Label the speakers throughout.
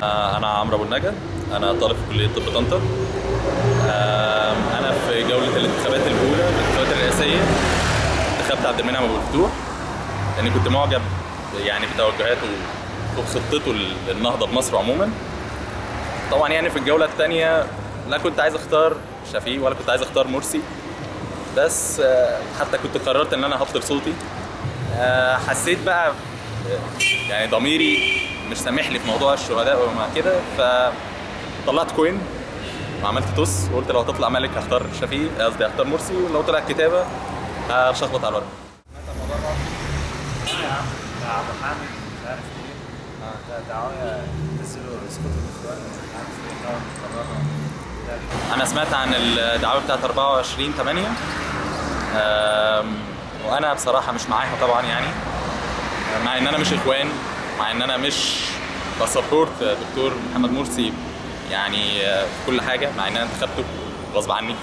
Speaker 1: آه، انا عمرو ابو النجا انا طالب في كليه طب طنطا آم، انا في جوله الانتخابات الاولى الانتخابات الرئاسيه انتخبت عبد المنعم ابو الفتوح لاني كنت معجب يعني بتوجهاته وبخطته للنهضه بمصر عموما طبعا يعني في الجوله الثانيه لا كنت عايز اختار شفيق ولا كنت عايز اختار مرسي بس آه، حتى كنت قررت ان انا هبطل صوتي آه، حسيت بقى آه، يعني ضميري مش سامح لي في موضوع الشهداء وما كده فطلعت كوين وعملت توس وقلت لو هتطلع ملك هختار شفيق قصدي هختار مرسي ولو طلع كتابه هشخبط على الورق
Speaker 2: يا عم محمد مش عارف ايه ده دعايه نزلوا اسقطوا الاخوان مش عارف ايه طبعا قررنا
Speaker 1: انا سمعت عن الدعوه بتاعت 24 8 أم، وانا بصراحه مش معاها طبعا يعني مع ان انا مش اخوان مع ان انا مش بسبورت دكتور محمد مرسي يعني آه، في كل حاجه مع ان انا انتخبته غصب عني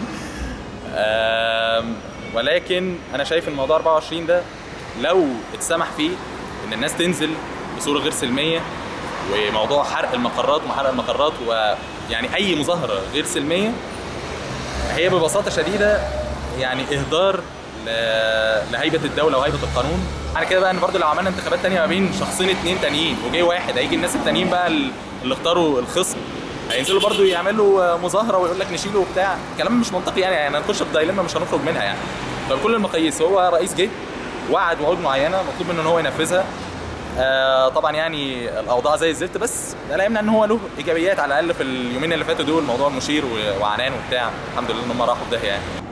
Speaker 1: أم، ولكن انا شايف الموضوع 24 ده لو اتسمح فيه ان الناس تنزل بصوره غير سلميه وموضوع حرق المقرات ومحرق المقرات ويعني اي مظاهره غير سلميه هي ببساطه شديده يعني اهدار ل- لهيبه الدوله وهيبه القانون على كده بقى ان برضه لو عملنا انتخابات تانية ما بين شخصين اتنين تانيين وجاي واحد هيجي الناس التانيين بقى اللي اختاروا الخصم هينزلوا برضه يعملوا مظاهره ويقول لك نشيله وبتاع كلام مش منطقي يعني يعني هنخش في دايلما مش هنخرج منها يعني فبكل المقاييس هو رئيس جه وعد وعود معينه مطلوب منه ان هو ينفذها آه طبعا يعني الاوضاع زي الزفت بس ده لا يمنع ان هو له ايجابيات على الاقل في اليومين اللي فاتوا دول موضوع المشير و- وعنان وبتاع الحمد لله ان هم راحوا في داهيه يعني